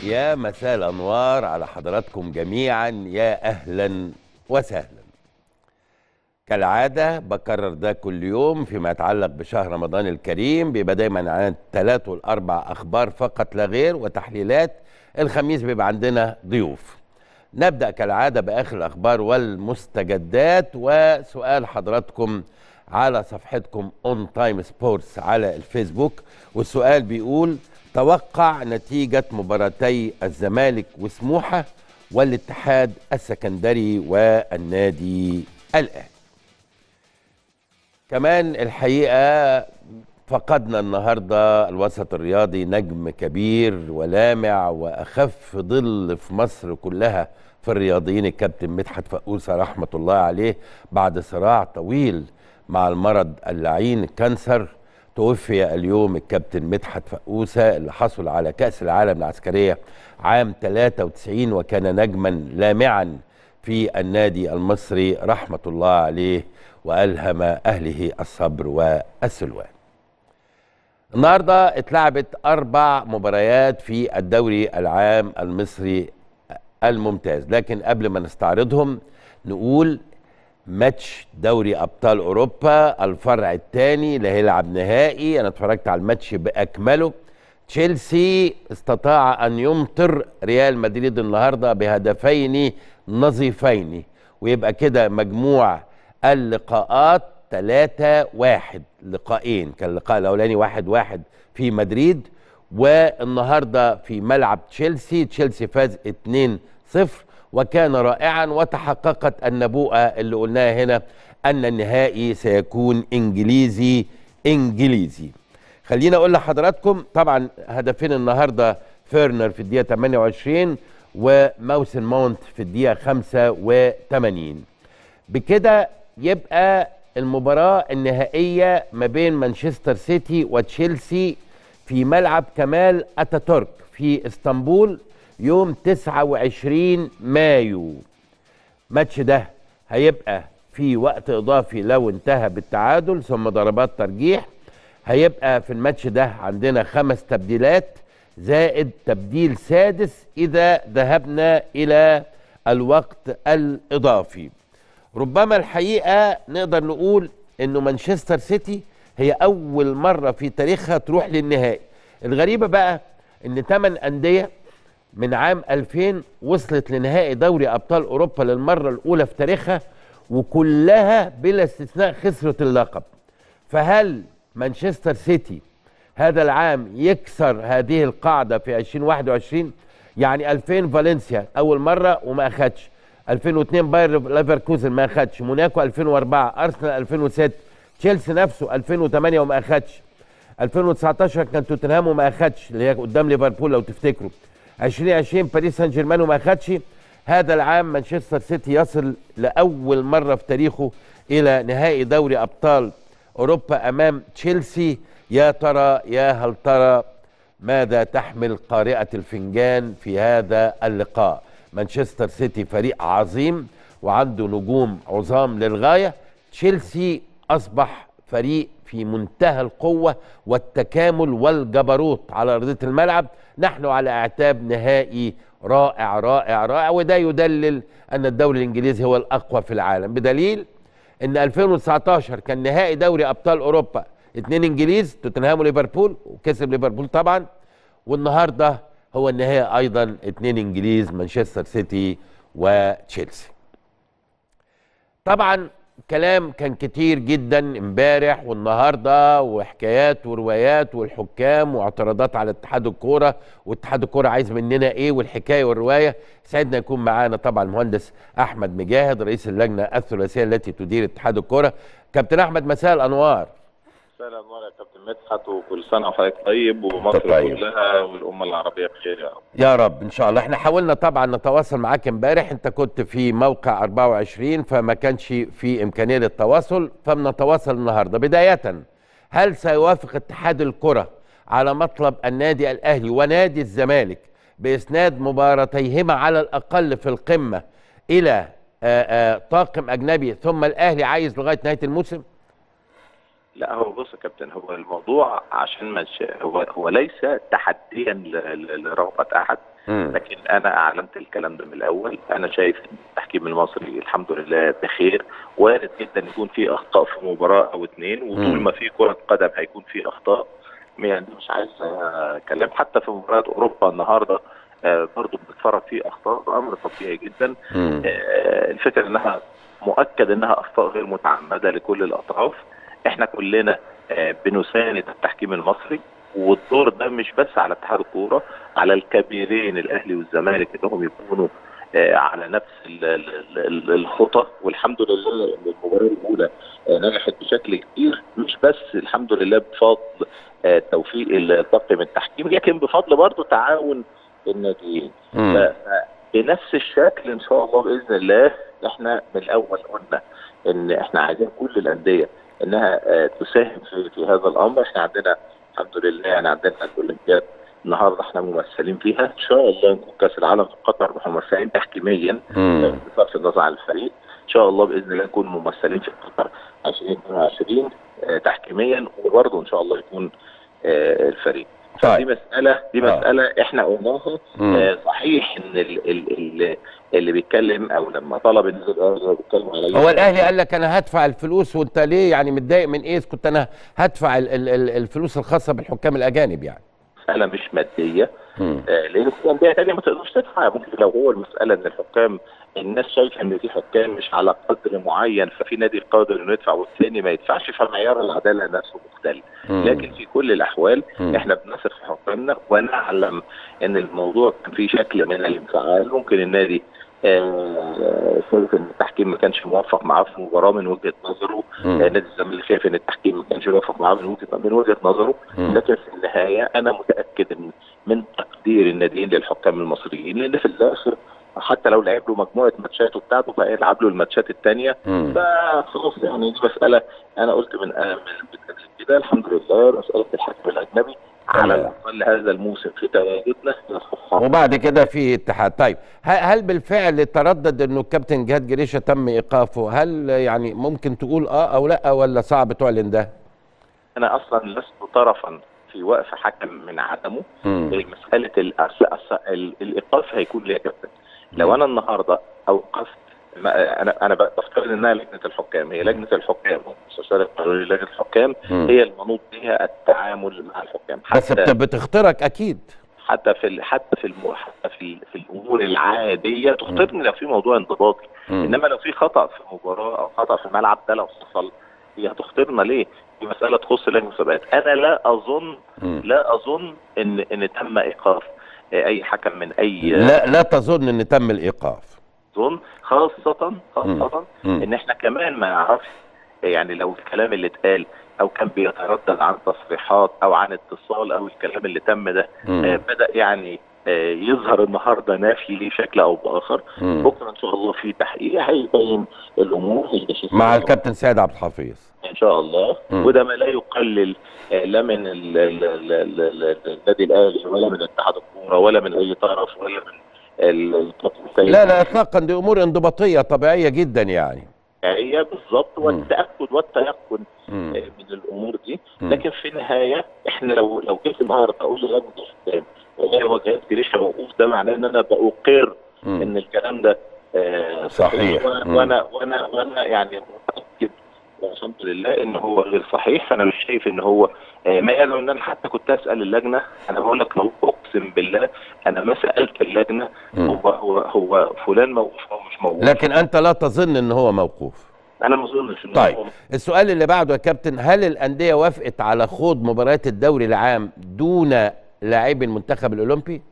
يا مساء الانوار على حضراتكم جميعا يا اهلا وسهلا كالعاده بكرر ده كل يوم فيما يتعلق بشهر رمضان الكريم بيبقى دايما عن الثلاث والاربع اخبار فقط لا غير وتحليلات الخميس بيبقى عندنا ضيوف نبدا كالعاده باخر الاخبار والمستجدات وسؤال حضراتكم على صفحتكم اون تايم سبورتس على الفيسبوك والسؤال بيقول توقع نتيجة مباراتي الزمالك وسموحة والاتحاد السكندري والنادي الأهلي كمان الحقيقة فقدنا النهاردة الوسط الرياضي نجم كبير ولامع وأخف ظل في مصر كلها في الرياضيين الكابتن مدحت فقوسة رحمة الله عليه بعد صراع طويل مع المرض اللعين الكانسر توفي اليوم الكابتن مدحت فقوسة اللي حصل على كأس العالم العسكرية عام 93 وكان نجما لامعا في النادي المصري رحمة الله عليه وألهم أهله الصبر والسلوان النهاردة اتلعبت أربع مباريات في الدوري العام المصري الممتاز لكن قبل ما نستعرضهم نقول ماتش دوري ابطال اوروبا الفرع الثاني اللي هيلعب نهائي انا اتفرجت على الماتش باكمله تشيلسي استطاع ان يمطر ريال مدريد النهارده بهدفين نظيفين ويبقى كده مجموع اللقاءات 3 واحد لقاءين كان اللقاء الاولاني واحد واحد في مدريد والنهارده في ملعب تشيلسي تشيلسي فاز 2 0 وكان رائعا وتحققت النبوءة اللي قلناها هنا أن النهائي سيكون إنجليزي إنجليزي خلينا أقول لحضراتكم طبعا هدفين النهاردة فيرنر في الدقيقة 28 وموسن ماونت في الدقيقة 85 بكده يبقى المباراة النهائية ما بين مانشستر سيتي وتشيلسي في ملعب كمال أتاتورك في اسطنبول يوم 29 مايو ماتش ده هيبقى في وقت اضافي لو انتهى بالتعادل ثم ضربات ترجيح هيبقى في الماتش ده عندنا خمس تبديلات زائد تبديل سادس اذا ذهبنا الى الوقت الاضافي ربما الحقيقه نقدر نقول انه مانشستر سيتي هي اول مره في تاريخها تروح للنهائي الغريبه بقى ان ثمان انديه من عام 2000 وصلت لنهائي دوري ابطال اوروبا للمره الاولى في تاريخها وكلها بلا استثناء خسرت اللقب فهل مانشستر سيتي هذا العام يكسر هذه القاعده في 2021 يعني 2000 فالنسيا اول مره وما اخدش 2002 باير ليفركوزن ما اخدش موناكو 2004 ارسنال 2006 تشيلسي نفسه 2008 وما اخدش 2019 كان توتنهام وما اخدش اللي هي قدام ليفربول لو تفتكروا 2020 باريس سان جيرمان وما خدش هذا العام مانشستر سيتي يصل لاول مره في تاريخه الى نهائي دوري ابطال اوروبا امام تشيلسي يا ترى يا هل ترى ماذا تحمل قارئه الفنجان في هذا اللقاء مانشستر سيتي فريق عظيم وعنده نجوم عظام للغايه تشيلسي اصبح فريق في منتهى القوه والتكامل والجبروت على ارضيه الملعب نحن على اعتاب نهائي رائع رائع رائع وده يدلل ان الدوري الانجليزي هو الاقوى في العالم بدليل ان 2019 كان نهائي دوري ابطال اوروبا اثنين انجليز توتنهام وليفربول وكسب ليفربول طبعا والنهارده هو النهائي ايضا اثنين انجليز مانشستر سيتي وتشيلسي طبعا كلام كان كتير جدا امبارح والنهارده وحكايات وروايات والحكام واعتراضات على اتحاد الكوره واتحاد الكوره عايز مننا ايه والحكايه والروايه سعدنا يكون معانا طبعا المهندس احمد مجاهد رئيس اللجنه الثلاثيه التي تدير اتحاد الكوره كابتن احمد مساء الانوار مساء الانوار يا كابتن مدحت وكل سنه وحضرتك طيب ومصر طيب. كلها والامه العربيه بخير يا رب يا رب ان شاء الله احنا حاولنا طبعا نتواصل معاك امبارح انت كنت في موقع 24 فما كانش في امكانيه للتواصل فبنتواصل النهارده بدايه هل سيوافق اتحاد الكره على مطلب النادي الاهلي ونادي الزمالك باسناد مباراتيهما على الاقل في القمه الى آآ آآ طاقم اجنبي ثم الاهلي عايز لغايه نهايه الموسم لا هو بص يا كابتن هو الموضوع عشان مش هو هو ليس تحديا ل- ل- لرغبه احد مم. لكن انا اعلنت الكلام ده من الاول انا شايف ان التحكيم المصري الحمد لله بخير وارد جدا يكون في اخطاء في مباراه او اتنين وطول مم. ما في كره قدم هيكون في اخطاء يعني مش عايز آه، كلام حتى في مباريات اوروبا النهارده آه، برضه بنتفرج فيه اخطاء ده امر طبيعي جدا مم. آه، الفكره انها مؤكد انها اخطاء غير متعمده لكل الاطراف احنا كلنا آه، بنساند التحكيم المصري والدور ده مش بس على اتحاد الكوره على الكبيرين الاهلي والزمالك انهم يكونوا آه، على نفس ال- ال- ال- الخطى والحمد لله ان المباراه الاولى آه، نجحت بشكل كبير مش بس الحمد لله بفضل آه، توفيق الطاقم التحكيم لكن بفضل برضه تعاون الناديين مم. ف- ف- بنفس الشكل ان شاء الله باذن الله احنا من الاول قلنا ان احنا عايزين كل الانديه انها آه، تساهم في, في هذا الامر احنا عندنا الحمد لله يعني عندنا الاولمبياد النهارده احنا ممثلين فيها ان شاء الله نكون كاس العالم في قطر ممثلين تحكيميا مم. بصرف النظر عن الفريق ان شاء الله باذن الله نكون ممثلين في قطر 2022 آه، تحكيميا وبرضه ان شاء الله يكون آه، الفريق طيب. دي مساله دي آه. مساله احنا قلناها مم. آه، صحيح ان ال ال ال اللي بيتكلم او لما طلب النادي الاهلي بيتكلم على هو الاهلي قال لك انا هدفع الفلوس وانت ليه يعني متضايق من ايه إذ كنت انا هدفع ال- ال- ال- الفلوس الخاصه بالحكام الاجانب يعني مساله مش ماديه مم. آه، لان في انديه ثانيه ما تقدرش تدفع ممكن لو هو المساله ان الحكام الناس شايفه ان في حكام مش على قدر معين ففي نادي قادر انه يدفع والثاني ما يدفعش فمعيار العداله نفسه مختلف مم. لكن في كل الاحوال مم. احنا بنثق في حكامنا ونعلم ان الموضوع كان فيه شكل من الانفعال ممكن النادي آه، شايف ان التحكيم ما كانش موفق معاه في مباراه من وجهه نظره مم. آه، نادي الزمالك شايف ان التحكيم ما كانش موفق معاه من وجهه من وجهه نظره مم. لكن في النهايه انا متاكد ان من تقدير الناديين للحكام المصريين لان في الاخر حتى لو لعب له مجموعه ماتشات وبتاعته فهيلعب له الماتشات الثانيه مم. فخلاص يعني دي مساله انا قلت من آه، من من كده الحمد لله مساله الحكم الاجنبي على تمام. الاقل هذا الموسم في تواجدنا وبعد كده في اتحاد طيب ه- هل بالفعل تردد انه الكابتن جهاد جريشه تم ايقافه هل يعني ممكن تقول اه او لا ولا صعب تعلن ده انا اصلا لست طرفا في وقف حكم من عدمه مم. مساله الأس... أس... ال... الايقاف هيكون ليه يا كابتن لو انا النهارده اوقفت ما انا انا بفترض انها لجنه الحكام هي لجنه الحكام المستشار القانوني لجنه الحكام مم. هي المنوط بها التعامل مع الحكام بس بت- بتخترق اكيد حتى في ال- حتى في الم... حتى في ال- في الامور العاديه تخطرني لو في موضوع انضباطي مم. انما لو في خطا في مباراه او خطا في الملعب ده لو حصل هي هتخطرنا ليه؟ دي مساله تخص لجنه المسابقات انا لا اظن مم. لا اظن ان ان تم ايقاف آه، اي حكم من اي لا لا تظن ان تم الايقاف ظن خاصه خاصه مم. ان احنا كمان ما نعرفش يعني لو الكلام اللي اتقال او كان بيتردد عن تصريحات او عن اتصال او الكلام اللي تم ده مم. آه، بدا يعني آه، يظهر النهارده نافي ليه بشكل او باخر مم. بكره ان شاء الله في تحقيق هيبين الامور هيكشف مع الكابتن سيد عبد الحفيظ ان شاء الله مم. وده ما لا يقلل آه، لا من ال- ال- ال- ال- ال- النادي الاهلي ولا من اتحاد الكوره ولا من اي طرف ولا من ال- الكابتن سيد لا لا اطلاقا دي امور انضباطيه طبيعيه جدا يعني هي بالظبط والتاكد والتيقن مم. آه، من الامور دي مم. لكن في النهايه احنا لو لو جيت النهارده اقول لجنه الحكام والله هو جهاز جريشه موقوف ده معناه ان انا باقر مم. ان الكلام ده آه، صحيح. وانا مم. وانا وانا, وأنا يعني متاكد الحمد لله ان هو غير صحيح فانا مش شايف ان هو آه، ما قالوا ان انا حتى كنت اسال اللجنه انا بقول لك لو اقسم بالله انا ما سالت اللجنه مم. هو هو هو فلان موقوف او مش موقوف لكن انت لا تظن ان هو موقوف انا ما اظنش ان طيب هو السؤال اللي بعده يا كابتن هل الانديه وافقت على خوض مباريات الدوري العام دون لاعبي المنتخب الاولمبي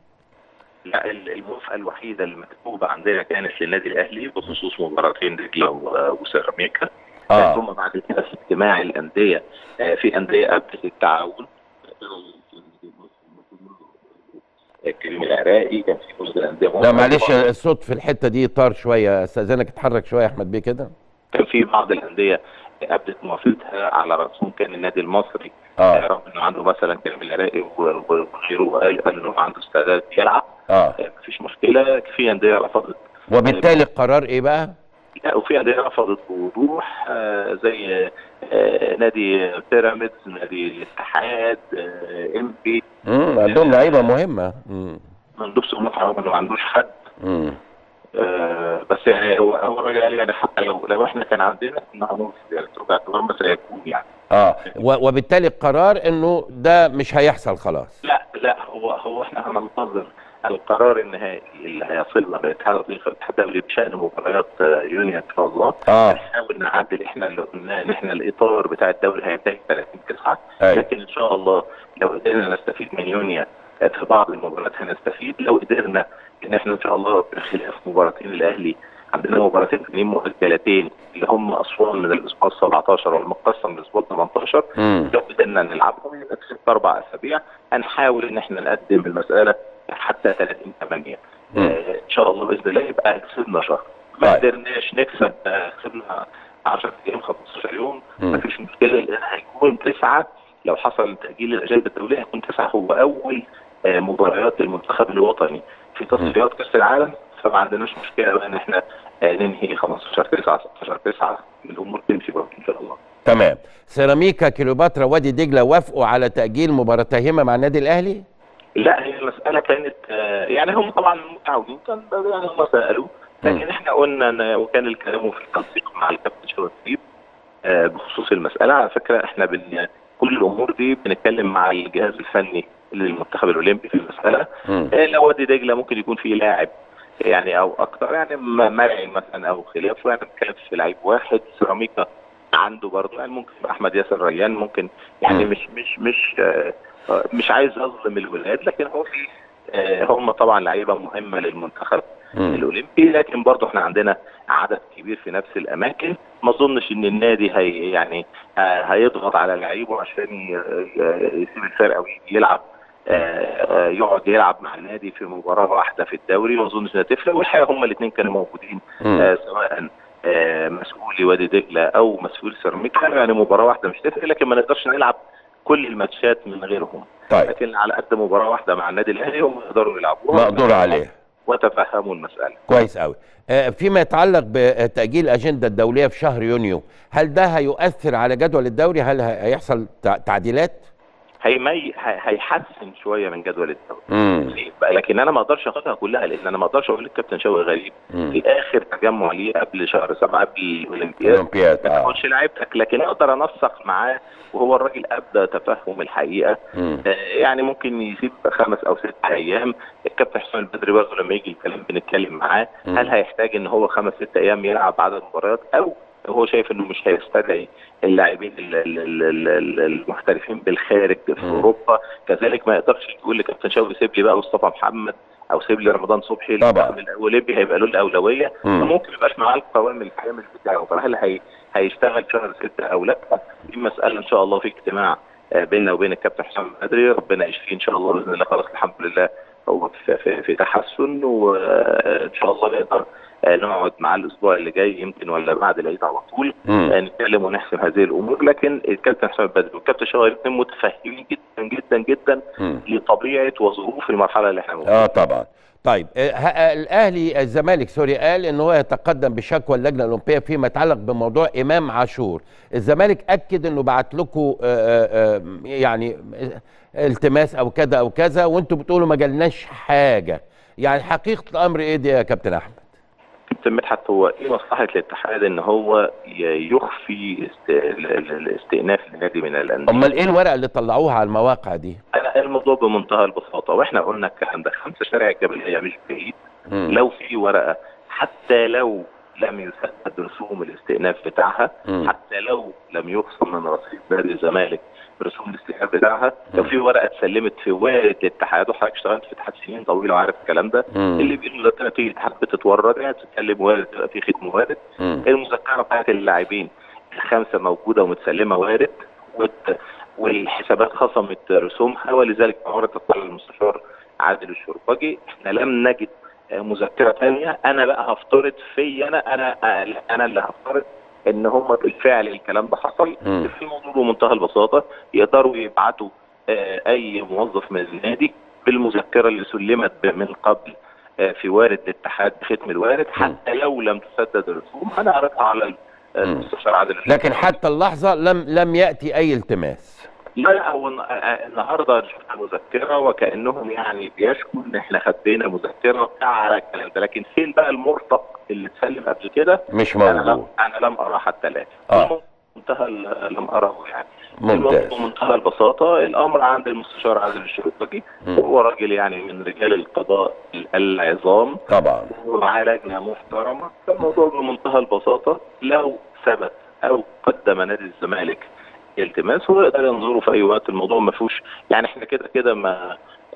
لا ال- الموافقه الوحيده اللي مكتوبه عندنا كانت للنادي الاهلي بخصوص مباراتين دجله و- وسيراميكا اه ثم بعد كده في اجتماع الانديه آه، في انديه قبلت التعاون كريم العراقي كان في جزء الانديه لا معلش الصوت في الحته دي طار شويه استاذنك اتحرك شويه يا احمد بيه كده كان في بعض الانديه قبلت موافقتها على راسهم كان النادي المصري آه، اه رغم انه عنده مثلا كريم العراقي و- و- وغيره وقال انه عنده استعداد يلعب اه آه، مفيش مشكله في انديه رفضت وبالتالي القرار ايه بقى لا وفي انديه رفضت بوضوح آه، زي آه، نادي بيراميدز نادي الاتحاد آه، ام بي امم عندهم لعيبه مهمه امم مندوب سموحه رغم انه ما عندوش حد امم آه، بس يعني هو هو الراجل قال يعني حتى لو لو احنا كان عندنا كنا هنوصل يعني باعتبار ما سيكون يعني اه و- وبالتالي القرار انه ده مش هيحصل خلاص لا لا هو هو احنا هننتظر القرار النهائي اللي هيصلنا بالاتحاد الافريقي والاتحاد الدولي بشان مباريات آه، يونيو ان شاء الله اه هنحاول نعدل احنا اللي قلناه ان احنا الاطار بتاع الدوري هينتهي 30 9 أيوة. لكن ان شاء الله لو قدرنا نستفيد من يونيو في بعض المباريات هنستفيد لو قدرنا ان احنا ان شاء الله بخلاف مباراتين الاهلي عندنا مباراتين اثنين مؤجلتين اللي هم اسوان من الاسبوع ال 17 والمقصه من الاسبوع ال 18 امم لو قدرنا نلعبهم يبقى كسبت اربع اسابيع هنحاول ان احنا نقدم المساله حتى 30 8 مم. آه ان شاء الله باذن الله يبقى كسبنا شهر ما طيب. قدرناش نكسب آه، كسبنا 10 ايام 15 يوم مم. مفيش مشكله لان هيكون تسعه لو حصل تاجيل الاجنده الدوليه هيكون تسعه هو اول آه، مباريات المنتخب الوطني في تصفيات كاس العالم فما عندناش مشكله بقى ان احنا آه، ننهي 15 9 16 9 الامور تمشي برضه ان شاء الله تمام سيراميكا كيلوباترا وادي دجله وافقوا على تاجيل مباراتيهما مع النادي الاهلي لا هي المسألة كانت آه، يعني هم طبعا متعاونين كان يعني هم سألوا لكن احنا قلنا إن- وكان الكلام في التنسيق مع الكابتن شوقي آه، بخصوص المسألة على فكرة احنا بن كل الأمور دي بنتكلم مع الجهاز الفني للمنتخب الأولمبي في المسألة مم. آه، لو وادي دجلة ممكن يكون فيه لاعب يعني أو أكتر يعني م- مرعي مثلا أو خلافه يعني بنتكلم في لعيب واحد سيراميكا عنده برضه يعني ممكن يبقى احمد ياسر ريان ممكن يعني مم. مش مش مش آه، آه، مش عايز اظلم الولاد لكن هو في آه، هم طبعا لعيبه مهمه للمنتخب مم. الاولمبي لكن برضه احنا عندنا عدد كبير في نفس الاماكن ما اظنش ان النادي هي يعني آه، هيضغط على لعيبه عشان ي- ي- يسيب الفرقه ويجي يلعب آه، آه، يقعد يلعب مع النادي في مباراه واحده في الدوري ما اظنش انها تفرق والحقيقه هم الاثنين كانوا موجودين مم. آه، سواء آه، مسؤولي وادي دجله او مسؤول سيراميكا يعني مباراه واحده مش تفرق لكن ما نقدرش نلعب كل الماتشات من غيرهم طيب لكن على قد مباراه واحده مع النادي الاهلي هم يقدروا يلعبوها مقدور عليه وتفهموا المساله كويس قوي آه، فيما يتعلق بتأجيل الأجندة الدولية في شهر يونيو هل ده هيؤثر على جدول الدوري هل ه- هيحصل تع- تعديلات هيمي هي- هيحسن شويه من جدول الدوري امم بقى لكن انا ما اقدرش اخدها كلها لان انا ما اقدرش اقول للكابتن شوقي غريب في اخر تجمع ليه قبل شهر سبعه قبل الاولمبياد اولمبياد ما اه تاخدش لعيبتك لكن اقدر انسق معاه وهو الراجل ابدا تفهم الحقيقه مم. آه، يعني ممكن يسيب خمس او ست ايام الكابتن حسام البدري برضه لما يجي الكلام بنتكلم معاه مم. هل هيحتاج ان هو خمس ست ايام يلعب عدد مباريات او هو شايف انه مش هيستدعي اللاعبين ال- ال- ال- ال- ال- المحترفين بالخارج في مم. اوروبا كذلك ما يقدرش يقول لكابتن شوقي سيب لي بقى مصطفى محمد او سيب لي رمضان صبحي طبعا. اللاعب الاولمبي هيبقى له الاولويه مم. فممكن ما يبقاش معاه القوام الكامل بتاعه فهل هي هيشتغل شهر ستة او لا دي مساله ان شاء الله في اجتماع آه، بيننا وبين الكابتن حسام البدري ربنا يشفيه ان شاء الله باذن الله خلاص الحمد لله هو في, في, في تحسن وان شاء الله نقدر آه، نقعد معاه الاسبوع اللي جاي يمكن ولا بعد العيد على طول مم. آه، نتكلم ونحسم هذه الامور لكن الكابتن حسام البدري والكابتن شوقي الاثنين متفهمين جدا جدا جدا مم. لطبيعه وظروف المرحله اللي احنا موجودين اه طبعا طيب آه، ه- الاهلي الزمالك سوري قال ان هو يتقدم بشكوى اللجنه الاولمبيه فيما يتعلق بموضوع امام عاشور الزمالك اكد انه بعت لكم يعني آه، التماس او كذا او كذا وانتم بتقولوا ما جالناش حاجه يعني حقيقه الامر ايه دي يا كابتن احمد كابتن مدحت هو ايه مصلحه الاتحاد ان هو ي- يخفي است... ال- ال- الاستئناف النادي من الانديه امال ايه الورقه اللي طلعوها على المواقع دي انا الموضوع بمنتهى البساطه واحنا قلنا الكلام ده خمسه شارع الجبليه مش بعيد مم. لو في ورقه حتى لو لم يسدد رسوم الاستئناف بتاعها مم. حتى لو لم يخصم من رصيد نادي الزمالك رسوم الاستئناف بتاعها لو مم. في ورقه اتسلمت في وارد الاتحاد وحضرتك اشتغلت في اتحاد سنين طويله وعارف الكلام ده مم. اللي بيقولوا لما تيجي الاتحاد بتتورد يعني تتكلم وارد تبقى في ختم وارد مم. المذكره بتاعت اللاعبين الخمسه موجوده ومتسلمه وارد وت- والحسابات خصمت رسومها ولذلك عرضت على المستشار عادل الشربجي احنا لم نجد آه، مذكره ثانيه انا بقى هفترض في انا انا آه، انا اللي هفترض ان هم بالفعل الكلام ده حصل مم. في الموضوع بمنتهى البساطه يقدروا يبعتوا آه، اي موظف من النادي بالمذكره اللي سلمت ب- من قبل آه، في وارد الاتحاد بختم الوارد حتى لو لم تسدد الرسوم انا عرضها على ال- المستشار عادل الشربجي. لكن حتى اللحظه لم لم ياتي اي التماس لا لا هو الن- آه، آه، النهارده شفنا مذكره وكانهم يعني بيشكوا ان احنا خبينا مذكره بتاع على الكلام ده لكن فين بقى المرفق اللي اتسلم قبل كده؟ مش انا لم موجود انا لم ارى حتى الان آه. منتهى ال- لم اراه يعني ممتاز بمنتهى البساطه الامر عند المستشار عادل الشربجي مم. هو راجل يعني من رجال القضاء العظام طبعا ومعاه لجنه محترمه فالموضوع بمنتهى البساطه لو ثبت او قدم نادي الزمالك التماس هو يقدر ينظره في اي وقت الموضوع ما فيهوش يعني احنا كده كده ما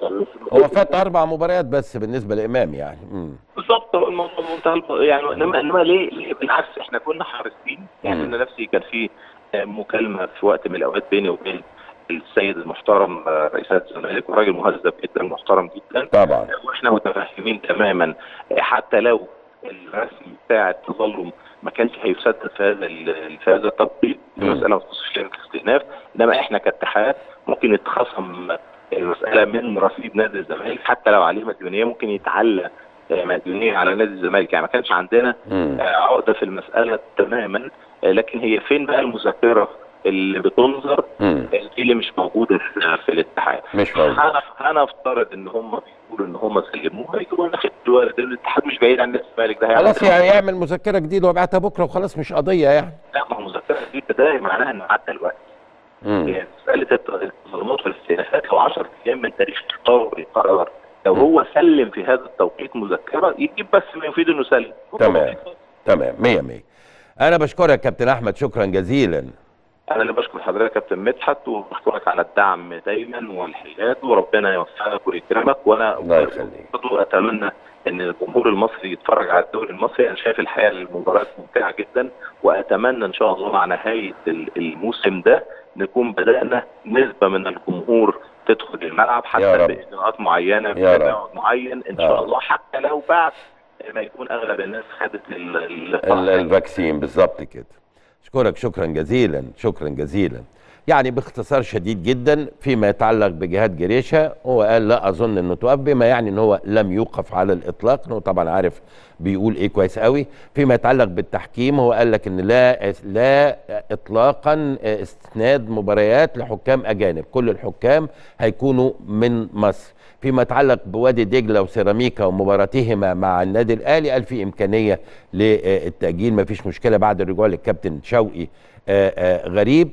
هو فات اربع مباريات بس بالنسبه لامام يعني مم. بالظبط هو الموضوع بمنتهى الب- يعني انما انما ليه ليه بالعكس احنا كنا حريصين يعني مم. انا نفسي كان في آه، مكالمه في وقت من الاوقات بيني وبين السيد المحترم آه، رئيس نادي الزمالك وراجل مهذب جدا محترم جدا طبعا واحنا متفاهمين تماما آه، حتى لو الرسم بتاع التظلم ما كانش هيسدد في هذا ال- في هذا التوقيت مم. المساله ما تخصش شركه استئناف انما احنا كاتحاد ممكن يتخصم المساله من رصيد نادي الزمالك حتى لو عليه مديونيه ممكن يتعلى آه، مديونيه على نادي الزمالك يعني ما كانش عندنا مم. آه، عقده في المساله تماما آه، لكن هي فين بقى المذكره اللي بتنظر مم. آه، دي اللي مش موجوده في في الاتحاد مش موجود انا انا افترض ان هم بيقولوا ان هم سلموها يجيبوا لنا خدمه الوارد الاتحاد مش بعيد عن نادي الزمالك ده خلاص هيعمل- يعني يعمل مذكره جديده ويبعتها بكره وخلاص مش قضيه يعني لا ما هو مذكره دي ده معناها انه عدى الوقت مم. يعني مساله الت- التظلمات والاستئنافات هو 10 ايام من تاريخ اصدار القرار لو هو سلم في هذا التوقيت مذكره يجيب بس ما يفيد انه سلم تمام. تمام مية مية انا بشكرك كابتن احمد شكرا جزيلا انا اللي بشكر حضرتك يا كابتن مدحت وبشكرك على الدعم دايما والحياد وربنا يوفقك ويكرمك وانا الله يخليك. برضه اتمنى ان الجمهور المصري يتفرج على الدوري المصري انا شايف الحقيقه المباراه ممتعه جدا واتمنى ان شاء الله مع نهايه ال- الموسم ده نكون بدانا نسبه من الجمهور تدخل الملعب يا حتى رب. باجراءات معينه يا رب. بتباعد معين ان يا شاء رب. الله حتى لو بعد ما يكون اغلب الناس خدت ال- ال- ال- الفاكسين بالظبط كده اشكرك شكرا جزيلا شكرا جزيلا يعني باختصار شديد جدا فيما يتعلق بجهاد جريشه هو قال لا اظن انه توقف بما يعني ان هو لم يوقف على الاطلاق انه طبعا عارف بيقول ايه كويس قوي فيما يتعلق بالتحكيم هو قال لك ان لا لا اطلاقا استناد مباريات لحكام اجانب كل الحكام هيكونوا من مصر فيما يتعلق بوادي دجله وسيراميكا ومباراتهما مع النادي الاهلي قال في امكانيه للتاجيل ما فيش مشكله بعد الرجوع للكابتن شوقي آه، آه، غريب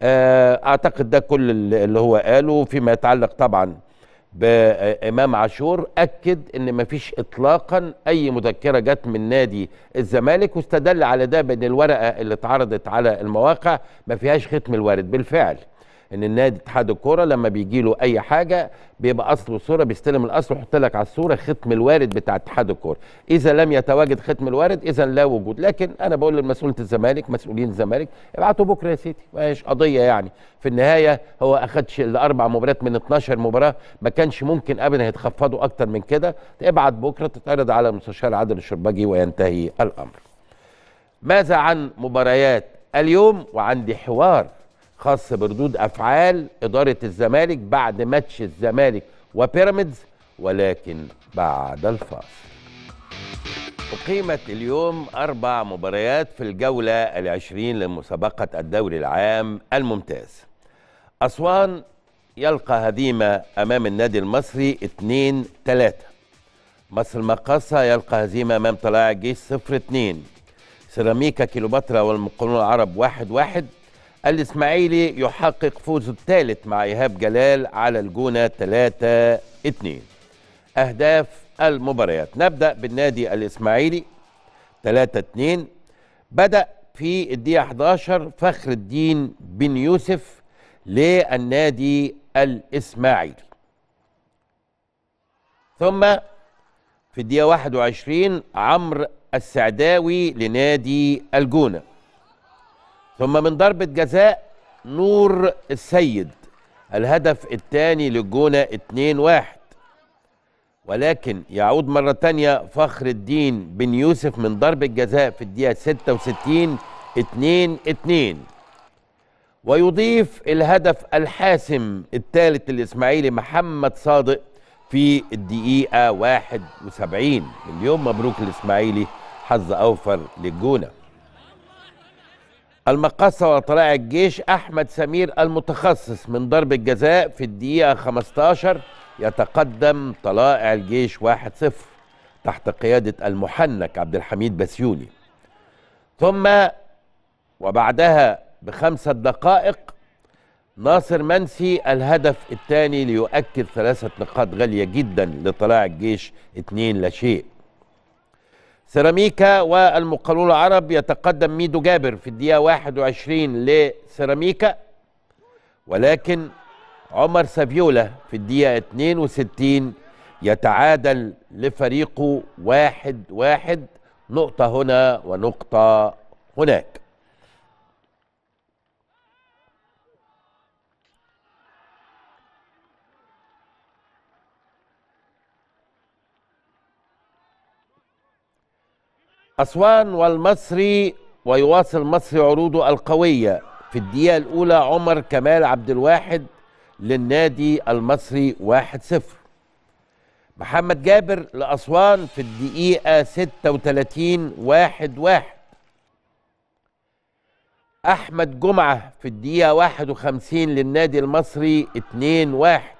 آه، اعتقد ده كل اللي اللي هو قاله فيما يتعلق طبعا بامام عاشور اكد ان ما فيش اطلاقا اي مذكره جت من نادي الزمالك واستدل على ده بان الورقه اللي اتعرضت على المواقع ما فيهاش ختم الوارد بالفعل ان النادي اتحاد الكوره لما بيجي له اي حاجه بيبقى اصل وصوره بيستلم الاصل ويحط لك على الصوره ختم الوارد بتاع اتحاد الكوره اذا لم يتواجد ختم الوارد اذا لا وجود لكن انا بقول لمسؤوليه الزمالك مسؤولين الزمالك ابعتوا بكره يا سيدي مش قضيه يعني في النهايه هو اخدش الاربع مباريات من 12 مباراه ما كانش ممكن ابدا يتخفضوا اكتر من كده ابعت بكره تتعرض على المستشار عادل الشربجي وينتهي الامر ماذا عن مباريات اليوم وعندي حوار خاص بردود افعال اداره الزمالك بعد ماتش الزمالك وبيراميدز ولكن بعد الفاصل أقيمت اليوم أربع مباريات في الجولة العشرين لمسابقة الدوري العام الممتاز أسوان يلقى هزيمة أمام النادي المصري 2 3 مصر المقاصة يلقى هزيمة أمام طلائع الجيش 0 2 سيراميكا كيلوباترا والمقاولون العرب 1 1 الإسماعيلي يحقق فوزه الثالث مع إيهاب جلال على الجونة 3 2 أهداف المباريات نبدأ بالنادي الإسماعيلي 3 2 بدأ في الدقيقة 11 فخر الدين بن يوسف للنادي الإسماعيلي ثم في الدقيقة 21 عمرو السعداوي لنادي الجونة ثم من ضربة جزاء نور السيد الهدف الثاني للجونة 2 1 ولكن يعود مرة تانية فخر الدين بن يوسف من ضربة جزاء في الدقيقة 66 2 2 ويضيف الهدف الحاسم الثالث للإسماعيلي محمد صادق في الدقيقة 71 اليوم مبروك الإسماعيلي حظ أوفر للجونة المقصة وطلائع الجيش أحمد سمير المتخصص من ضرب الجزاء في الدقيقة 15 يتقدم طلائع الجيش 1-0 تحت قيادة المحنك عبد الحميد بسيوني ثم وبعدها بخمسة دقائق ناصر منسي الهدف الثاني ليؤكد ثلاثة نقاط غالية جدا لطلائع الجيش اتنين لا شيء سيراميكا والمقاولون العرب يتقدم ميدو جابر في الدقيقة 21 لسيراميكا ولكن عمر سافيولا في الدقيقة 62 يتعادل لفريقه واحد واحد نقطة هنا ونقطة هناك أسوان والمصري ويواصل المصري عروضه القوية في الدقيقة الأولى عمر كمال عبد الواحد للنادي المصري 1-0 محمد جابر لأسوان في الدقيقة 36 واحد واحد أحمد جمعة في الدقيقة 51 للنادي المصري 2 واحد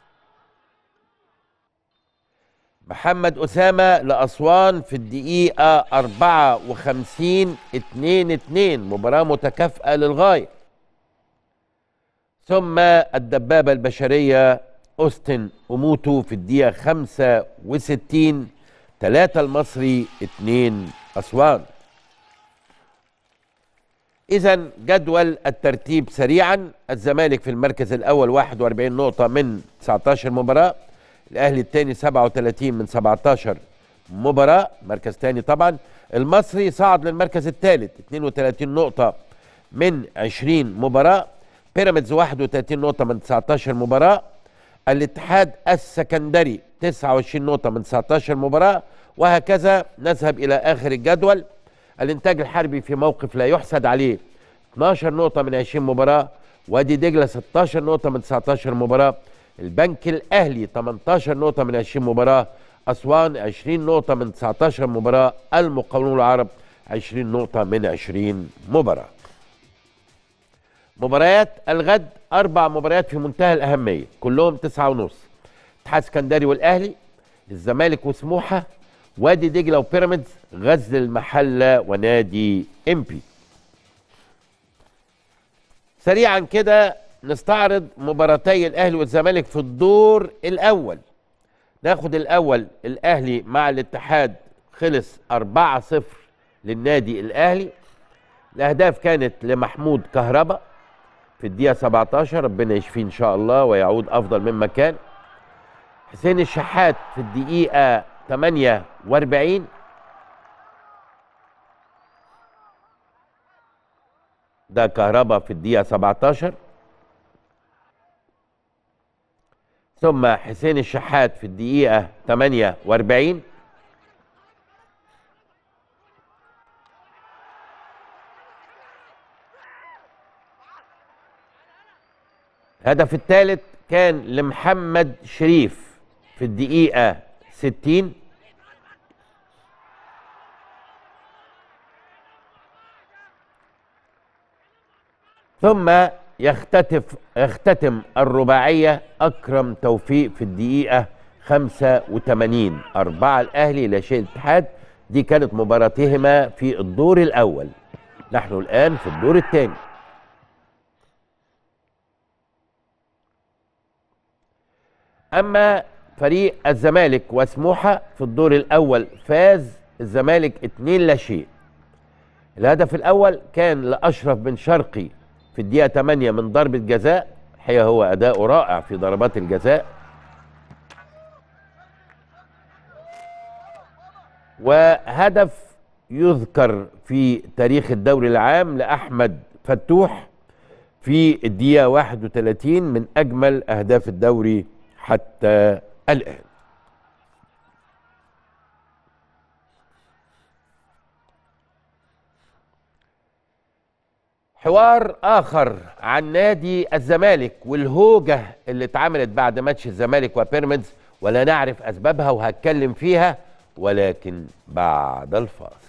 محمد أسامة لأسوان في الدقيقة 54 2 2 مباراة متكافئة للغاية ثم الدبابة البشرية أوستن أموتو في الدقيقة 65 3 المصري 2 أسوان إذا جدول الترتيب سريعا الزمالك في المركز الأول 41 نقطة من 19 مباراة الأهلي الثاني 37 من 17 مباراة مركز ثاني طبعا المصري صعد للمركز الثالث 32 نقطة من 20 مباراة بيراميدز 31 نقطة من 19 مباراة الاتحاد السكندري 29 نقطة من 19 مباراة وهكذا نذهب إلى آخر الجدول الإنتاج الحربي في موقف لا يحسد عليه 12 نقطة من 20 مباراة وادي دجلة 16 نقطة من 19 مباراة البنك الأهلي 18 نقطة من 20 مباراة أسوان 20 نقطة من 19 مباراة المقاولون العرب 20 نقطة من 20 مباراة مباريات الغد أربع مباريات في منتهى الأهمية كلهم تسعة ونص اتحاد اسكندري والأهلي الزمالك وسموحة وادي دجلة وبيراميدز غزل المحلة ونادي إمبي سريعا كده نستعرض مباراتي الأهلي والزمالك في الدور الأول ناخد الأول الأهلي مع الاتحاد خلص 4-0 للنادي الأهلي الأهداف كانت لمحمود كهربا في الدقيقة 17 ربنا يشفيه إن شاء الله ويعود أفضل مما كان حسين الشحات في الدقيقة 48 ده كهربا في الدقيقة 17 ثم حسين الشحات في الدقيقة 48 الهدف الثالث كان لمحمد شريف في الدقيقة 60 ثم يختتف يختتم الرباعية أكرم توفيق في الدقيقة 85 أربعة الأهلي لا شيء الاتحاد دي كانت مباراتهما في الدور الأول نحن الآن في الدور الثاني أما فريق الزمالك وسموحة في الدور الأول فاز الزمالك 2 لا شيء الهدف الأول كان لأشرف بن شرقي في الدقيقة 8 من ضربة جزاء الحقيقة هو أداؤه رائع في ضربات الجزاء وهدف يذكر في تاريخ الدوري العام لأحمد فتوح في الدقيقة 31 من أجمل أهداف الدوري حتى الآن حوار اخر عن نادي الزمالك والهوجه اللي اتعملت بعد ماتش الزمالك وبيراميدز ولا نعرف اسبابها وهتكلم فيها ولكن بعد الفاصل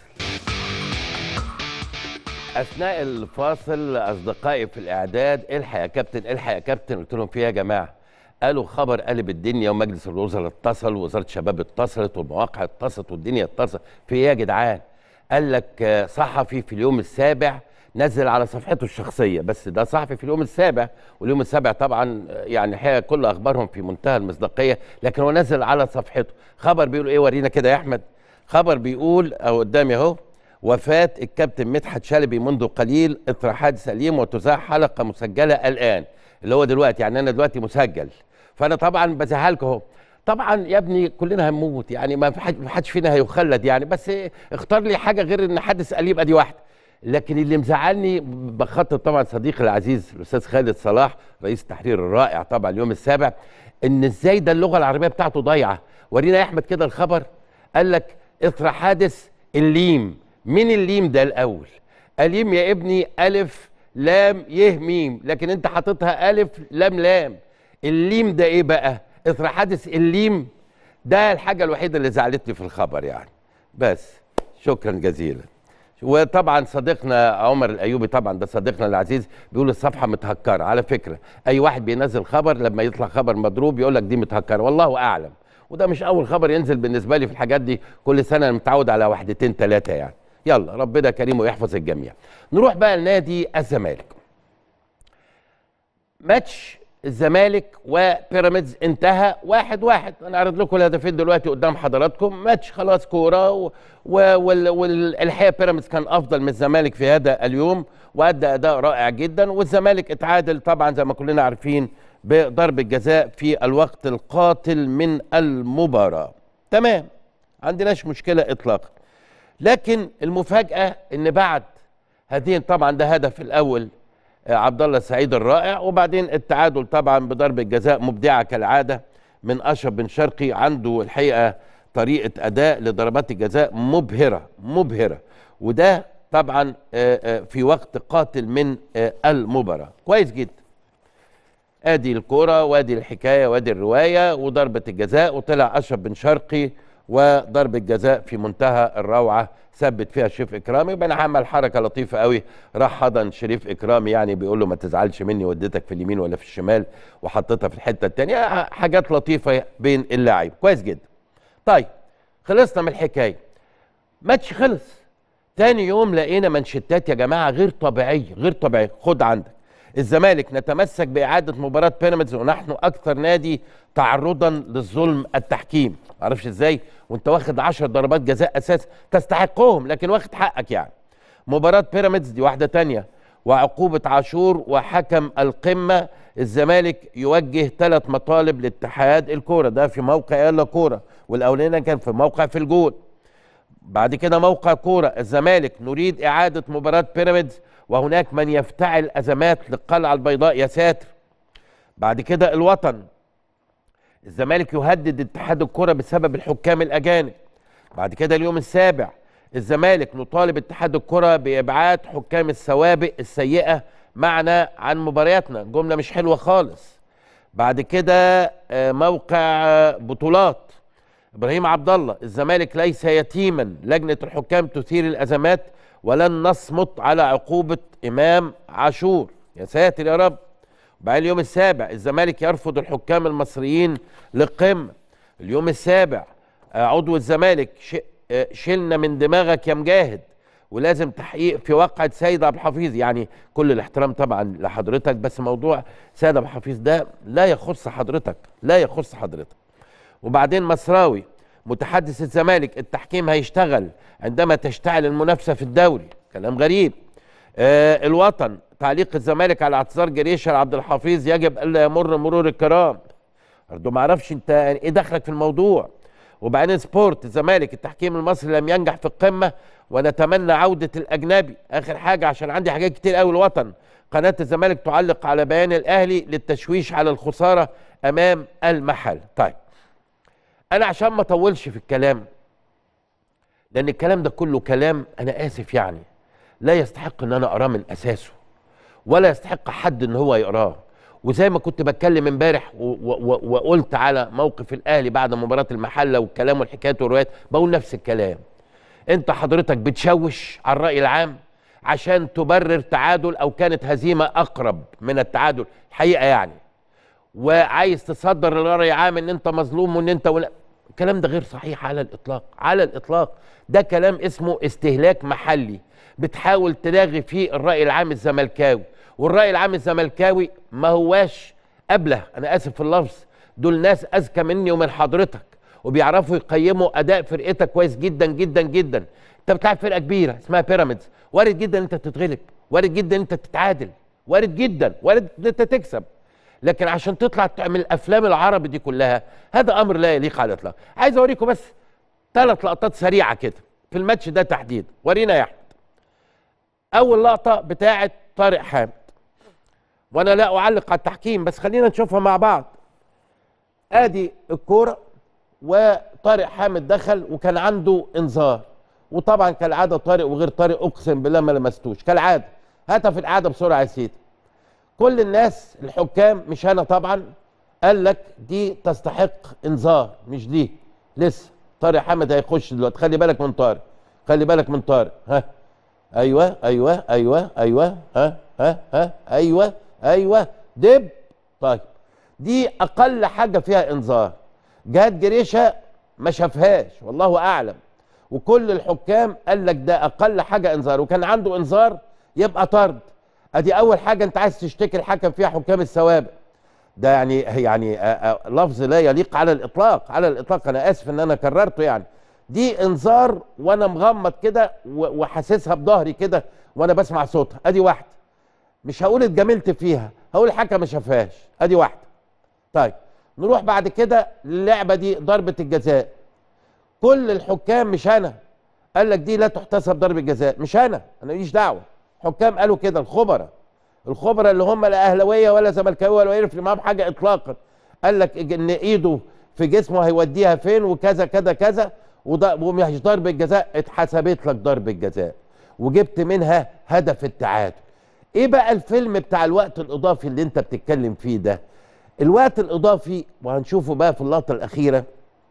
اثناء الفاصل اصدقائي في الاعداد الحق يا كابتن الحق يا كابتن قلت لهم في إيه يا جماعه قالوا خبر قلب الدنيا ومجلس الوزراء اتصل ووزاره الشباب اتصلت والمواقع اتصلت والدنيا اتصلت في ايه يا جدعان قال لك آه، صحفي في اليوم السابع نزل على صفحته الشخصيه بس ده صحفي في اليوم السابع واليوم السابع طبعا آه، يعني الحقيقه كل اخبارهم في منتهى المصداقيه لكن هو نزل على صفحته خبر بيقول ايه ورينا كده يا احمد خبر بيقول او قدامي اهو وفاة الكابتن مدحت شلبي منذ قليل اثر حادث أليم وتذاع حلقة مسجلة الآن اللي هو دلوقتي يعني أنا دلوقتي مسجل فأنا طبعا بزعلكم أهو طبعا يا ابني كلنا هنموت يعني ما في حد- ما حدش فينا هيخلد يعني بس إيه، اختار لي حاجة غير إن حادث أليم أدي واحدة لكن اللي مزعلني بخاطر طبعا صديقي العزيز الاستاذ خالد صلاح رئيس التحرير الرائع طبعا اليوم السابع ان ازاي ده اللغه العربيه بتاعته ضايعه ورينا يا احمد كده الخبر قال لك اثر حادث الليم مين الليم ده الاول اليم يا ابني الف لام يه ميم لكن انت حاططها الف لام لام الليم ده ايه بقى اثر حادث الليم ده الحاجه الوحيده اللي زعلتني في الخبر يعني بس شكرا جزيلا وطبعا صديقنا عمر الايوبي طبعا ده صديقنا العزيز بيقول الصفحه متهكره على فكره اي واحد بينزل خبر لما يطلع خبر مضروب يقول لك دي متهكره والله اعلم وده مش اول خبر ينزل بالنسبه لي في الحاجات دي كل سنه انا متعود على واحدتين ثلاثه يعني يلا ربنا كريم ويحفظ الجميع نروح بقى لنادي الزمالك ماتش الزمالك وبيراميدز انتهى واحد واحد انا عرض لكم الهدفين دلوقتي قدام حضراتكم ماتش خلاص كوره و... و... وال... والحقيقه بيراميدز كان افضل من الزمالك في هذا اليوم وادى اداء رائع جدا والزمالك اتعادل طبعا زي ما كلنا عارفين بضرب الجزاء في الوقت القاتل من المباراه تمام عندناش مشكله اطلاقا لكن المفاجاه ان بعد هذه طبعا ده هدف الاول آه، عبد الله السعيد الرائع وبعدين التعادل طبعا بضربه جزاء مبدعه كالعاده من اشرف بن شرقي عنده الحقيقه طريقه اداء لضربات الجزاء مبهره مبهره وده طبعا آه، آه، في وقت قاتل من آه، المباراه كويس جدا ادي الكوره وادي الحكايه وادي الروايه وضربه الجزاء وطلع اشرف بن شرقي وضربه جزاء في منتهى الروعه ثبت فيها شريف اكرامي يبقى انا عمل حركه لطيفه قوي راح حضن شريف اكرامي يعني بيقول له ما تزعلش مني وديتك في اليمين ولا في الشمال وحطيتها في الحته الثانيه حاجات لطيفه بين اللاعب كويس جدا طيب خلصنا من الحكايه ماتش خلص تاني يوم لقينا منشتات يا جماعه غير طبيعيه غير طبيعيه خد عندك الزمالك نتمسك باعاده مباراه بيراميدز ونحن اكثر نادي تعرضا للظلم التحكيم معرفش ازاي وانت واخد 10 ضربات جزاء اساس تستحقهم لكن واخد حقك يعني مباراه بيراميدز دي واحده تانية وعقوبه عاشور وحكم القمه الزمالك يوجه ثلاث مطالب لاتحاد الكوره ده في موقع يلا كوره والاولاني كان في موقع في الجول بعد كده موقع كورة الزمالك نريد إعادة مباراة بيراميدز وهناك من يفتعل أزمات للقلعة البيضاء يا ساتر بعد كده الوطن الزمالك يهدد اتحاد الكرة بسبب الحكام الأجانب بعد كده اليوم السابع الزمالك نطالب اتحاد الكرة بإبعاد حكام السوابق السيئة معنا عن مبارياتنا جملة مش حلوة خالص بعد كده آه، موقع آه، بطولات ابراهيم عبد الله الزمالك ليس يتيما لجنه الحكام تثير الازمات ولن نصمت على عقوبه امام عاشور يا ساتر يا رب بعد اليوم السابع الزمالك يرفض الحكام المصريين للقمه اليوم السابع آه، عضو الزمالك ش- آه، شلنا من دماغك يا مجاهد ولازم تحقيق في واقعة سيد عبد الحفيظ يعني كل الاحترام طبعا لحضرتك بس موضوع سيد عبد الحفيظ ده لا يخص حضرتك لا يخص حضرتك وبعدين مصراوي متحدث الزمالك التحكيم هيشتغل عندما تشتعل المنافسه في الدوري كلام غريب آه الوطن تعليق الزمالك على اعتذار جريشه لعبد الحفيظ يجب الا يمر مرور الكرام برضه ما اعرفش انت يعني ايه دخلك في الموضوع وبعدين سبورت الزمالك التحكيم المصري لم ينجح في القمه ونتمنى عوده الاجنبي اخر حاجه عشان عندي حاجات كتير قوي الوطن قناه الزمالك تعلق على بيان الاهلي للتشويش على الخساره امام المحل طيب انا عشان ما اطولش في الكلام لان الكلام ده كله كلام انا اسف يعني لا يستحق ان انا اقراه من اساسه ولا يستحق حد ان هو يقراه وزي ما كنت بتكلم امبارح و- و- و- وقلت على موقف الاهلي بعد مباراه المحله والكلام والحكايات والروايات بقول نفس الكلام انت حضرتك بتشوش على الراي العام عشان تبرر تعادل او كانت هزيمه اقرب من التعادل الحقيقه يعني وعايز تصدر للراي العام ان انت مظلوم وان انت ولا الكلام ده غير صحيح على الاطلاق على الاطلاق ده كلام اسمه استهلاك محلي بتحاول تلاغي فيه الراي العام الزملكاوي والراي العام الزملكاوي ما هواش ابله انا اسف في اللفظ دول ناس اذكى مني ومن حضرتك وبيعرفوا يقيموا اداء فرقتك كويس جدا جدا جدا انت بتلعب فرقه كبيره اسمها بيراميدز وارد جدا انت تتغلب وارد جدا انت تتعادل وارد جدا وارد ان انت تكسب لكن عشان تطلع تعمل افلام العربي دي كلها هذا امر لا يليق على الاطلاق عايز اوريكم بس ثلاث لقطات سريعه كده في الماتش ده تحديدا ورينا يا احمد اول لقطه بتاعه طارق حامد وانا لا اعلق على التحكيم بس خلينا نشوفها مع بعض ادي الكوره وطارق حامد دخل وكان عنده انذار وطبعا كالعاده طارق وغير طارق اقسم بالله ما لمستوش كالعاده هاتها في العاده بسرعه يا سيدي كل الناس الحكام مش انا طبعا قال لك دي تستحق انذار مش دي لسه طارق حامد هيخش دلوقتي خلي بالك من طارق خلي بالك من طارق ها ايوه ايوه ايوه ايوه ها ها ها ايوه ايوه دب طيب دي اقل حاجه فيها انذار جهاد جريشه ما شافهاش والله اعلم وكل الحكام قال لك ده اقل حاجه انذار وكان عنده انذار يبقى طرد ادي اول حاجه انت عايز تشتكي الحكم فيها حكام السوابق ده يعني يعني آه، آه، لفظ لا يليق على الاطلاق على الاطلاق انا اسف ان انا كررته يعني دي انذار وانا مغمض كده و- وحاسسها بظهري كده وانا بسمع صوتها ادي واحده مش هقول اتجاملت فيها هقول الحكم ما شافهاش ادي واحده طيب نروح بعد كده للعبه دي ضربه الجزاء كل الحكام مش انا قال لك دي لا تحتسب ضربه جزاء مش انا انا ماليش دعوه حكام قالوا كده الخبراء الخبراء اللي هم لا اهلاويه ولا زملكاويه ولا يعرف معاهم حاجه اطلاقا قال لك ان ايده في جسمه هيوديها فين وكذا كذا كذا وده ومش ضربه جزاء اتحسبت لك ضربه جزاء وجبت منها هدف التعادل ايه بقى الفيلم بتاع الوقت الاضافي اللي انت بتتكلم فيه ده الوقت الاضافي وهنشوفه بقى في اللقطه الاخيره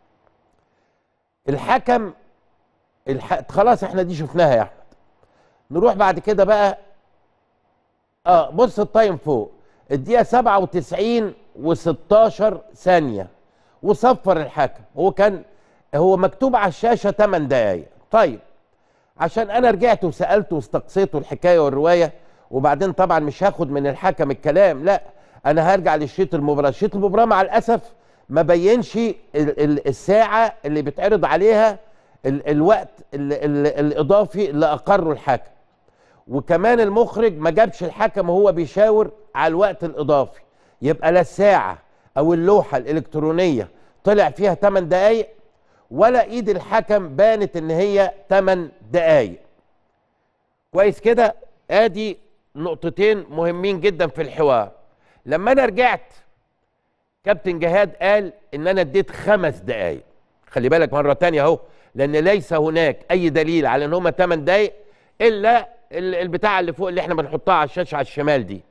الحكم الح... خلاص احنا دي شفناها يا احمد نروح بعد كده بقى اه بص التايم فوق الدقيقه 97 و16 ثانيه وصفر الحكم هو كان هو مكتوب على الشاشه 8 دقائق طيب عشان انا رجعت وسالته واستقصيته الحكايه والروايه وبعدين طبعا مش هاخد من الحكم الكلام لا انا هرجع لشريط المباراه شريط المباراه مع الاسف ما بينش ال- ال- الساعه اللي بيتعرض عليها ال- الوقت ال- ال- الاضافي اللي اقره الحكم وكمان المخرج ما جابش الحكم وهو بيشاور على الوقت الاضافي يبقى لا الساعه او اللوحه الالكترونيه طلع فيها 8 دقائق ولا ايد الحكم بانت ان هي 8 دقائق كويس كده ادي نقطتين مهمين جدا في الحوار لما انا رجعت كابتن جهاد قال ان انا اديت خمس دقائق خلي بالك مره تانية اهو لان ليس هناك اي دليل على ان هما 8 دقائق الا ال- البتاع اللي فوق اللي احنا بنحطها على الشاشه على الشمال دي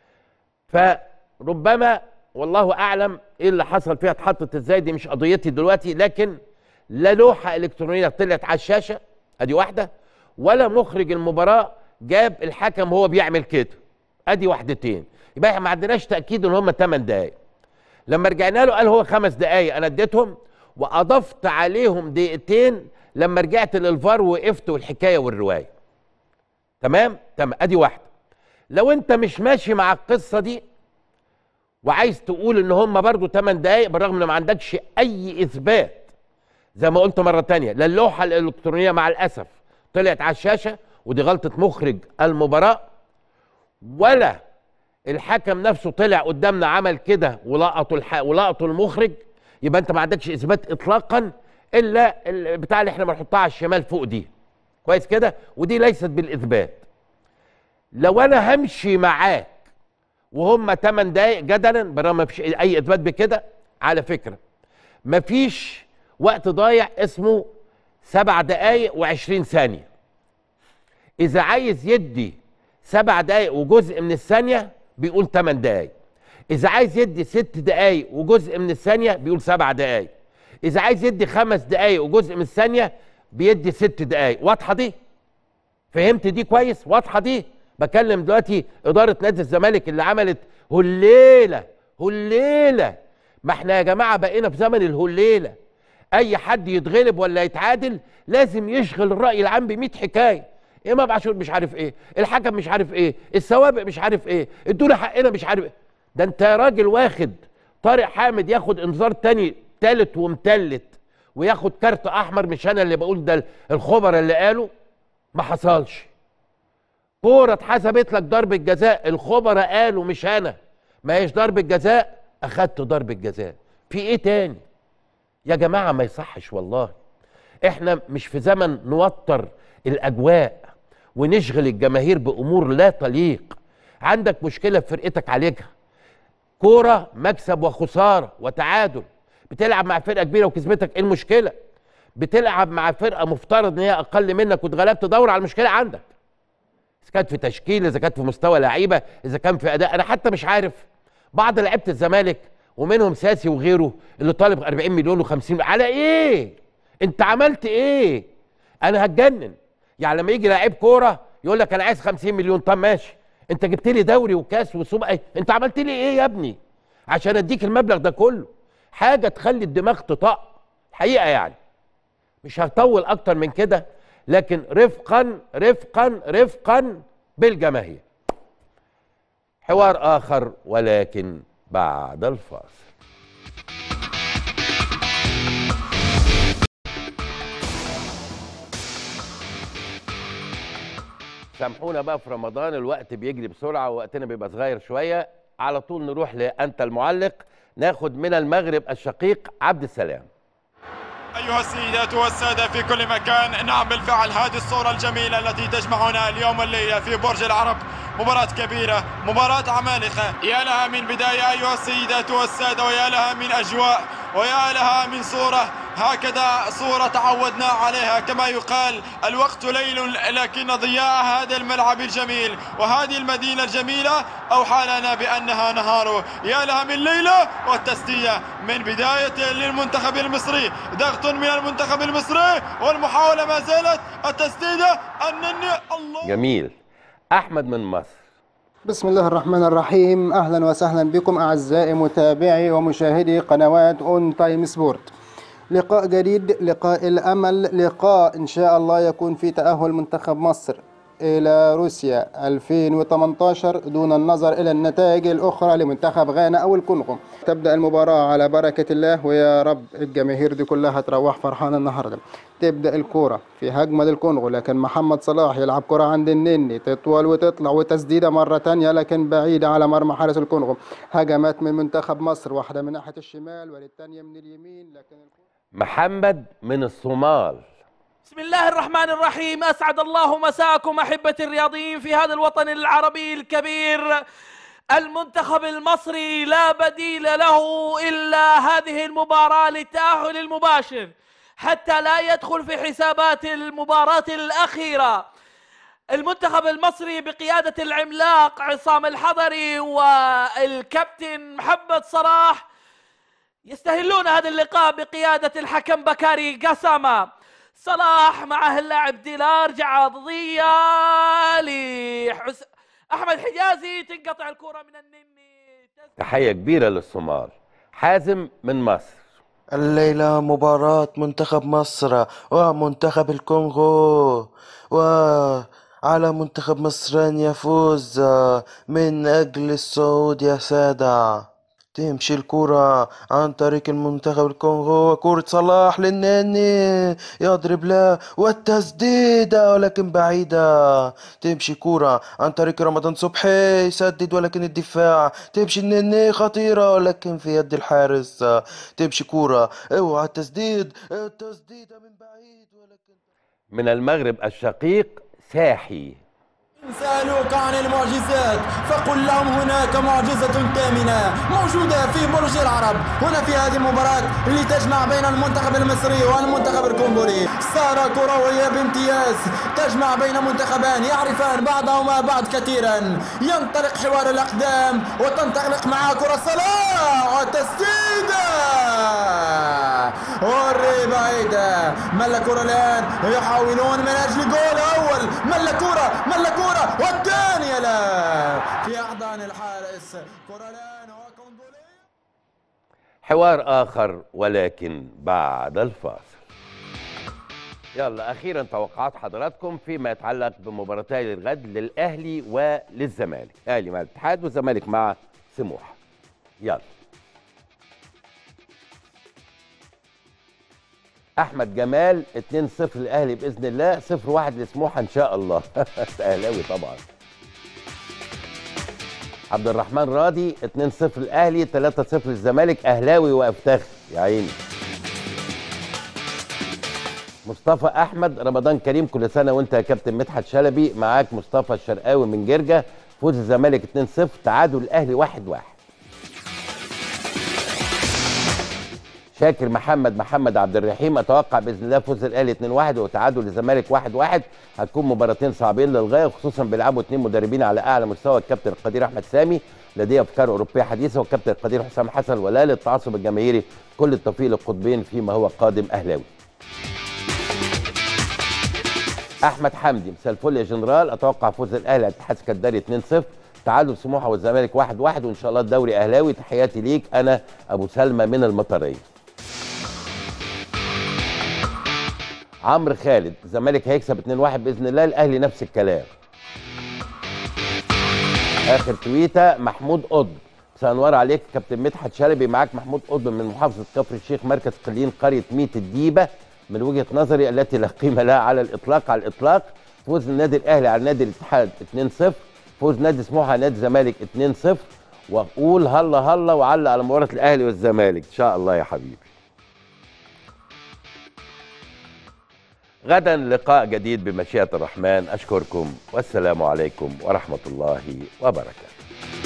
فربما والله اعلم ايه اللي حصل فيها اتحطت ازاي دي مش قضيتي دلوقتي لكن لا لوحه الكترونيه طلعت على الشاشه ادي واحده ولا مخرج المباراه جاب الحكم وهو بيعمل كده ادي واحدتين يبقى احنا ما عندناش تاكيد ان هم 8 دقائق لما رجعنا له قال هو خمس دقائق انا اديتهم واضفت عليهم دقيقتين لما رجعت للفار وقفت والحكايه والروايه تمام تمام ادي واحده لو انت مش ماشي مع القصه دي وعايز تقول ان هم برضو 8 دقائق بالرغم ان ما عندكش اي اثبات زي ما قلت مره تانية لا اللوحه الالكترونيه مع الاسف طلعت على الشاشه ودي غلطه مخرج المباراه ولا الحكم نفسه طلع قدامنا عمل كده ولقطوا الح... ولقطوا المخرج يبقى انت ما عندكش اثبات اطلاقا الا البتاع اللي احنا بنحطها على الشمال فوق دي كويس كده ودي ليست بالاثبات لو انا همشي معاك وهم 8 دقايق جدلا بالرغم ما فيش اي اثبات بكده على فكره مفيش وقت ضايع اسمه سبع دقايق وعشرين ثانيه اذا عايز يدي سبع دقايق وجزء من الثانيه بيقول 8 دقايق اذا عايز يدي ست دقايق وجزء من الثانيه بيقول سبع دقايق اذا عايز يدي خمس دقايق وجزء من الثانيه بيدي ست دقايق واضحه دي فهمت دي كويس واضحه دي بكلم دلوقتي اداره نادي الزمالك اللي عملت هليله هليله ما احنا يا جماعه بقينا في زمن الهليله اي حد يتغلب ولا يتعادل لازم يشغل الراي العام ب حكايه امام عاشور مش عارف ايه الحكم مش عارف ايه السوابق مش عارف ايه ادونا حقنا مش عارف ايه ده انت يا راجل واخد طارق حامد ياخد انذار تاني تالت ومتلت وياخد كارت احمر مش انا اللي بقول ده الخبراء اللي قالوا ما حصلش كوره اتحسبت لك ضربه جزاء الخبراء قالوا مش انا ما هيش ضربه جزاء اخدت ضربه جزاء في ايه تاني يا جماعه ما يصحش والله احنا مش في زمن نوتر الاجواء ونشغل الجماهير بامور لا تليق عندك مشكله في فرقتك عالجها كوره مكسب وخساره وتعادل بتلعب مع فرقه كبيره وكسبتك ايه المشكله بتلعب مع فرقه مفترض ان هي اقل منك واتغلبت دور على المشكله عندك اذا كانت في تشكيل اذا كانت في مستوى لعيبه اذا كان في اداء انا حتى مش عارف بعض لعيبه الزمالك ومنهم ساسي وغيره اللي طالب 40 مليون و50 على ايه انت عملت ايه انا هتجنن يعني لما يجي لعيب كوره يقول لك انا عايز 50 مليون طب ماشي انت جبت لي دوري وكاس وسوبر ايه انت عملت لي ايه يا ابني عشان اديك المبلغ ده كله حاجه تخلي الدماغ تطق الحقيقه يعني مش هطول اكتر من كده لكن رفقا رفقا رفقا بالجماهير حوار اخر ولكن بعد الفاصل سامحونا بقى في رمضان الوقت بيجري بسرعه ووقتنا بيبقى صغير شويه على طول نروح لانت المعلق ناخد من المغرب الشقيق عبد السلام أيها السيدات والسادة في كل مكان نعم بالفعل هذه الصورة الجميلة التي تجمعنا اليوم الليلة في برج العرب مباراة كبيرة مباراة عمالقة يا لها من بداية أيها السيدات والسادة ويا لها من أجواء ويا لها من صورة هكذا صورة تعودنا عليها كما يقال الوقت ليل لكن ضياء هذا الملعب الجميل وهذه المدينة الجميلة أوحى لنا بأنها نهار يا لها من ليلة والتسديدة من بداية للمنتخب المصري ضغط من المنتخب المصري والمحاولة ما زالت التسديدة النني الله جميل احمد من مصر بسم الله الرحمن الرحيم اهلا وسهلا بكم اعزائي متابعي ومشاهدي قنوات اون تايم سبورت لقاء جديد لقاء الامل لقاء ان شاء الله يكون في تاهل منتخب مصر الى روسيا 2018 دون النظر الى النتائج الاخرى لمنتخب غانا او الكونغو تبدا المباراه على بركه الله ويا رب الجماهير دي كلها تروح فرحانه النهارده تبدا الكوره في هجمه للكونغو لكن محمد صلاح يلعب كره عند النني تطول وتطلع وتسديده مره تانية لكن بعيده على مرمى حارس الكونغو هجمات من منتخب مصر واحده من ناحيه الشمال والثانيه من اليمين لكن محمد من الصومال بسم الله الرحمن الرحيم أسعد الله مساكم أحبتي الرياضيين في هذا الوطن العربي الكبير المنتخب المصري لا بديل له إلا هذه المباراة للتأهل المباشر حتى لا يدخل في حسابات المباراة الأخيرة المنتخب المصري بقيادة العملاق عصام الحضري والكابتن محمد صلاح يستهلون هذا اللقاء بقيادة الحكم بكاري قسامة صلاح معه اللاعب ديلار رجع ضضية لحس... أحمد حجازي تنقطع الكرة من النني تحيه كبيره للصومال حازم من مصر الليلة مباراة منتخب مصر ومنتخب الكونغو وعلى منتخب مصر أن يفوز من أجل الصعود يا سادة تمشي الكرة عن طريق المنتخب الكونغو وكرة صلاح للنني يضرب له والتسديدة ولكن بعيدة تمشي كرة عن طريق رمضان صبحي يسدد ولكن الدفاع تمشي النني خطيرة ولكن في يد الحارس تمشي كرة اوعى التسديد التسديدة من بعيد ولكن من المغرب الشقيق ساحي سألوك عن المعجزات فقل لهم هناك معجزة كامنة موجودة في برج العرب هنا في هذه المباراة اللي تجمع بين المنتخب المصري والمنتخب الكونغولي صار كروية بامتياز تجمع بين منتخبان يعرفان بعضهما بعض كثيرا ينطلق حوار الأقدام وتنطلق معها كرة صلاح وتسديدة هوري بعيدة ملا كرة الآن يحاولون من أجل جول أول ملا كرة ملا كرة والثانية لا في أحضان الحارس كرة الآن وكونغولي حوار آخر ولكن بعد الفاصل يلا أخيرا توقعات حضراتكم فيما يتعلق بمباراتي الغد للأهلي وللزمالك أهلي مع الاتحاد والزمالك مع سموحة يلا احمد جمال 2-0 للاهلي باذن الله 0-1 لسموحه ان شاء الله اهلاوي طبعا عبد الرحمن راضي 2-0 الاهلي 3-0 للزمالك اهلاوي وافتخر يا عيني مصطفى احمد رمضان كريم كل سنه وانت يا كابتن مدحت شلبي معاك مصطفى الشرقاوي من جرجه فوز الزمالك 2-0 تعادل الاهلي 1-1 شاكر محمد محمد عبد الرحيم اتوقع باذن الله فوز الاهلي 2-1 وتعادل الزمالك 1-1 هتكون مباراتين صعبين للغايه وخصوصا بيلعبوا اثنين مدربين على اعلى مستوى الكابتن القدير احمد سامي لديه افكار اوروبيه حديثه والكابتن القدير حسام حسن ولا للتعصب الجماهيري كل التوفيق للقطبين فيما هو قادم اهلاوي احمد حمدي مساء الفل يا جنرال اتوقع فوز الاهلي على الاتحاد السكندري 2-0 تعادل سموحه والزمالك 1-1 وان شاء الله الدوري اهلاوي تحياتي ليك انا ابو سلمى من المطريه عمرو خالد الزمالك هيكسب 2-1 باذن الله الاهلي نفس الكلام اخر تويته محمود قطب مساء النور عليك كابتن مدحت شلبي معاك محمود قطب من محافظه كفر الشيخ مركز قليين قريه ميت الديبه من وجهه نظري التي لا قيمه لها على الاطلاق على الاطلاق فوز النادي الاهلي على نادي الاتحاد 2-0 فوز نادي سموحه على نادي الزمالك 2-0 واقول هلا هلا وعلق على مباراه الاهلي والزمالك ان شاء الله يا حبيبي غدا لقاء جديد بمشيئة الرحمن أشكركم والسلام عليكم ورحمة الله وبركاته